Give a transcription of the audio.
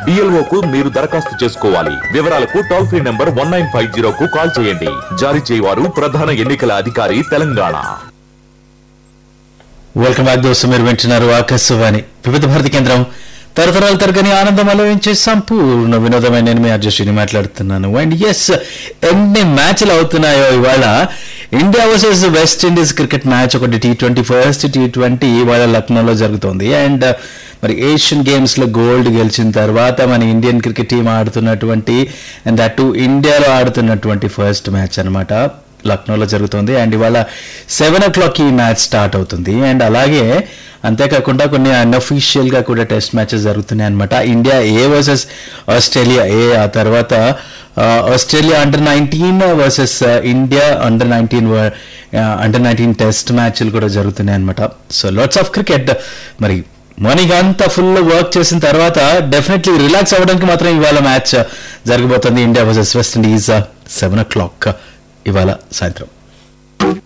DLO కు మీరు దరఖాస్తు చేసుకోవాలి వివరాలకు toll free number one nine five zero కు కాల్ చేయండి జారీ చేయవారు ప్రధాన ఎన్నికల అధికారి తెలంగాణ వెల్కమ్ బ్యాక్ దోస్తు మీరు వింటున్నారు ఆకాశవాణి వివిధ భారతి కేంద్రం తరతరాలు తరగని ఆనందం అలవించే సంపూర్ణ వినోదమైన నేను మీ అర్జుషిని మాట్లాడుతున్నాను అండ్ ఎస్ ఎన్ని మ్యాచ్లు అవుతున్నాయో ఇవాళ India versus West Indies cricket match ఒకటి T twenty first T twenty ఇవాళ లక్నోలో జరుగుతోంది అండ్ మరి ఏషియన్ గేమ్స్ లో గోల్డ్ గెలిచిన తర్వాత మన ఇండియన్ క్రికెట్ టీం ఆడుతున్నటువంటి అండ్ దట్ టు ఇండియాలో ఆడుతున్నటువంటి ఫస్ట్ మ్యాచ్ అన్నమాట లక్నోలో జరుగుతుంది అండ్ ఇవాళ సెవెన్ ఓ క్లాక్ ఈ మ్యాచ్ స్టార్ట్ అవుతుంది అండ్ అలాగే అంతేకాకుండా కొన్ని అన్అఫీషియల్ గా కూడా టెస్ట్ మ్యాచెస్ జరుగుతున్నాయి అనమాట India A versus Australia A ఆ తర్వాత ఆ, Australia under nineteen versus India under nineteen under nineteen test మ్యాచ్లు కూడా జరుగుతున్నాయి అనమాట సో లాట్స్ ఆఫ్ క్రికెట్ మరి మార్నింగ్ అంతా ఫుల్ వర్క్ చేసిన తర్వాత డెఫినెట్లీ రిలాక్స్ అవ్వడానికి మాత్రం ఇవాళ మ్యాచ్ జరగబోతుంది India versus West Indies seven o'clock ఇవాళ సాయంత్రం